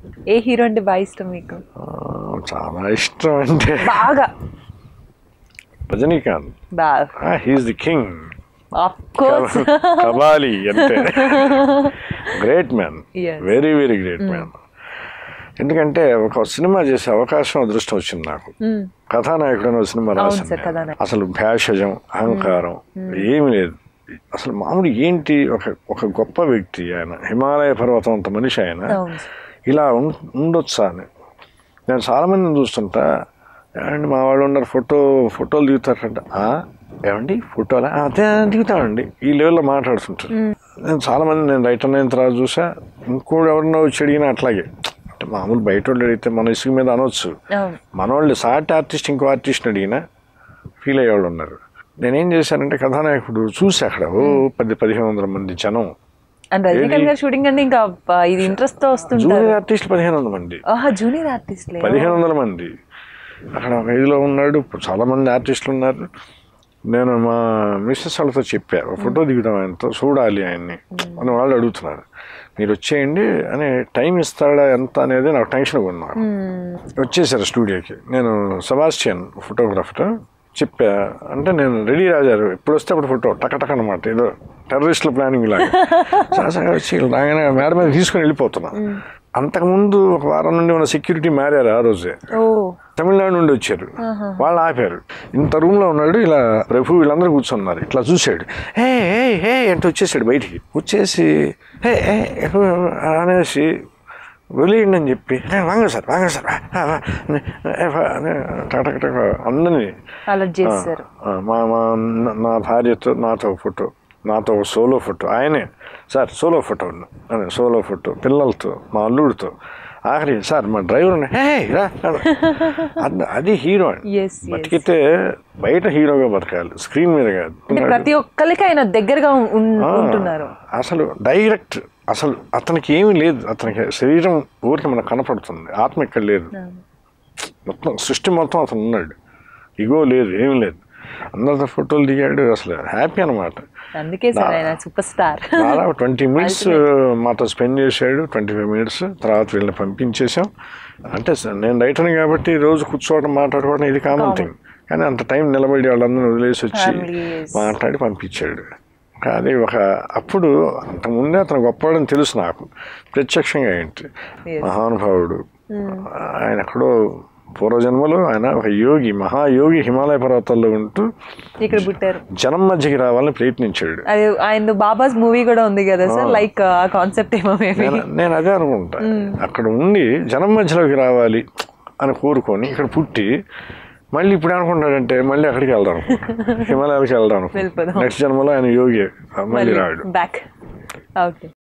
ఏ hero అంటే బాగా ఇష్టం మీకు ఆ, చాలా ఇష్టం అంటే బాగా రజనీకాంత్ బాగా he's the king of course Kabali అంటే great man Yes. Very very great man ఎందుకంటే ఒక సినిమా చేసే అవకాశం అదృష్టం వచ్చింది నాకు కథానాయకుడు అనే ఒక సినిమా అవును రాశాను సార్, నేను. కథానాయకుడు. అసలు భేషజం అహంకారం ఏమీ లేదు అసలు మామూలు ఏంటి ఒక ఒక గొప్ప వ్యక్తి ఆయన హిమాలయ పర్వతం అంత మనిషి ఆయన అవును ఇలా ఉం- ఉండొచ్చా అని నేను చాలా మందిని చూస్తుంటా ఏమండి మా వాళ్ళు ఉన్నారు ఫోటో ఫోటోలు దిగుతారంట "ఆ? ఏమండి ఫోటోలా "ఆ, అదే దిగుతామండి ఈ లెవెల్లో మాట్లాడుతుంటారు నేను చాలా మంది నేను రైటర్ అయిన తర్వాత చూసా ఇంకోటి ఎవరినో వచ్చి అడిగినా అట్లాగే అంటే మామూలు బయట వాళ్ళు అడిగితే మన ఇసుక మీద అనొచ్చు అవును మనోళ్ళు సాటి ఆర్టిస్ట్ ఇంకో ఆర్టిస్ట్ని అడిగినా ఫీల్ అయ్యేవాళ్ళు ఉన్నారు నేనేం చేశానంటే కథానాయకుడు చూసి అక్కడ ఓ పది పదిహేను వందల మంది జనం అండ్ రజనీకాంత్ గారు షూటింగ్ అంటే ఇంకా అబ్బా, ఇది ఇంట్రెస్ట్ తో వస్తుంటారు జూనియర్ ఆర్టిస్టులు పదిహేను వందల మంది ఆహా జూనియర్ ఆర్టిస్ట్ పదిహేను వందల మంది అక్కడ ఒక ఇదిలో ఉన్నాడు ఇప్పుడు చాలా మంది ఆర్టిస్టులు ఉన్నారు నేను మా మిస్సెస్ వాళ్ళతో చెప్పా ఒక ఫోటో దిగుదాం ఆయనతో చూడాలి ఆయన్ని అని వాళ్ళు అడుగుతున్నారు మీరు వచ్చేయండి అని టైం ఇస్తాడా ఎంత అనేది నాకు టెన్షన్గా ఉన్నాను వచ్చేసారు స్టూడియోకి నేను సెబాస్టియన్ ఫోటోగ్రాఫర్ చెప్పా అంటే నేను రెడీ రాజారు ఎప్పుడు వస్తే అప్పుడు ఫోటో టకటక అనమాట ఏదో టెర్రరిస్టుల ప్లానింగ్ లాగా సహజంగా వచ్చి రాగానే మేడ మీద తీసుకొని వెళ్ళిపోతున్నా అంతకుముందు ఒక వారం నుండి మన సెక్యూరిటీ మారారు ఆ రోజే ఓ తమిళనాడు నుండి వచ్చారు వాళ్ళు ఆపారు ఇంత రూమ్ లో ఉన్నాడు ఇలా ప్రభు వీళ్ళందరూ కూర్చున్నారు ఇట్లా చూశాడు హే హే హే అంటే వచ్చేసాడు బయటికి వచ్చేసి హే హే అనేసి వెళ్ళేయండి అని చెప్పి "ఏ, వాంగ సార్ వాంగ సార్ ఆ, ఆ, అని, ఏ, వా- అని టక టక టక అందరినీ అలర్ట్ చేస్తారు ఆ, మా మా నా- నా భార్యతో నాతో ఒక ఫోటో నాతో ఒక సోలో ఫోటో ఆయనే సార్ సోలో ఫోటో అని సోలో ఫోటో పిల్లలతో మా అల్లుడితో ఆఖరి సార్ మా డ్రైవర్ ఉన్న, "హే, రా రా." అది- అది హీరో అండి Yes, yes. బతికితే బయట హీరోగా బతకాలి స్క్రీన్ మీద కాదు అంటే ప్రతి ఒక్కరికి ఆయన దగ్గరగా ఉన్- ఆ, ఉంటున్నారు అసలు డైరెక్ట్ అసలు అతనికి ఏమీ లేదు అతనికి శరీరం ఊరికి మనకు కనపడుతుంది ఆత్మ ఇక్కడ లేదు మొత్తం సృష్టి మొత్తం అతను ఉన్నాడు ఇగో లేదు ఏమీ లేదు అందరితో ఫోటోలు దిగాడు అసలు హ్యాపీ అనమాట అందుకే సార్ ఆయన సూపర్ స్టార్ దాదాపు ట్వంటీ మినిట్స్ మాతో స్పెండ్ చేశాడు ట్వంటీ ఫైవ్ మినిట్స్ తర్వాత వీళ్ళని పంపించేశాం అంటే స- నేను రైటర్ని కాబట్టి రోజు కూర్చోవడం మాట్లాడుకోవడం ఇది కామన్ థింగ్ కానీ అంత టైం నిలబడి వాళ్ళందరూ వదిలేసి వచ్చి Family, yes. మాట్లాడి పంపించాడు కానీ ఒక అప్పుడు అంతకుముందే అతను గొప్పవాడని తెలుసు నాకు ప్రత్యక్షంగా ఏంటి Yes. మహానుభావుడు ఆయన ఎక్కడో పూర్వజన్మలో ఆయన ఒక యోగి మహాయోగి హిమాలయ పర్వతాల్లో ఉంటూ ఇక్కడ పుట్టారు జనం మధ్యకి రావాలని ప్రయత్నించాడు అది ఆయన బాబాస్ మూవీ కూడా ఉంది కదా సార్ లైక్ ఆ కాన్సెప్ట్ ఏమో మేబీ నేను నేను అదే అనుకుంటా అక్కడ ఉండి జనం మధ్యలోకి రావాలి అని కోరుకొని ఇక్కడ పుట్టి మళ్ళీ ఇప్పుడు అనుకుంటాడంటే మళ్ళీ అక్కడికి వెళ్దాం అనుకుంటా హిమాలయాలకి వెళ్దాం వెళ్ళిపోదాం. నెక్స్ట్ జన్మలో ఆయన యోగి మళ్ళీ రాడు బ్యాక్ ఓకే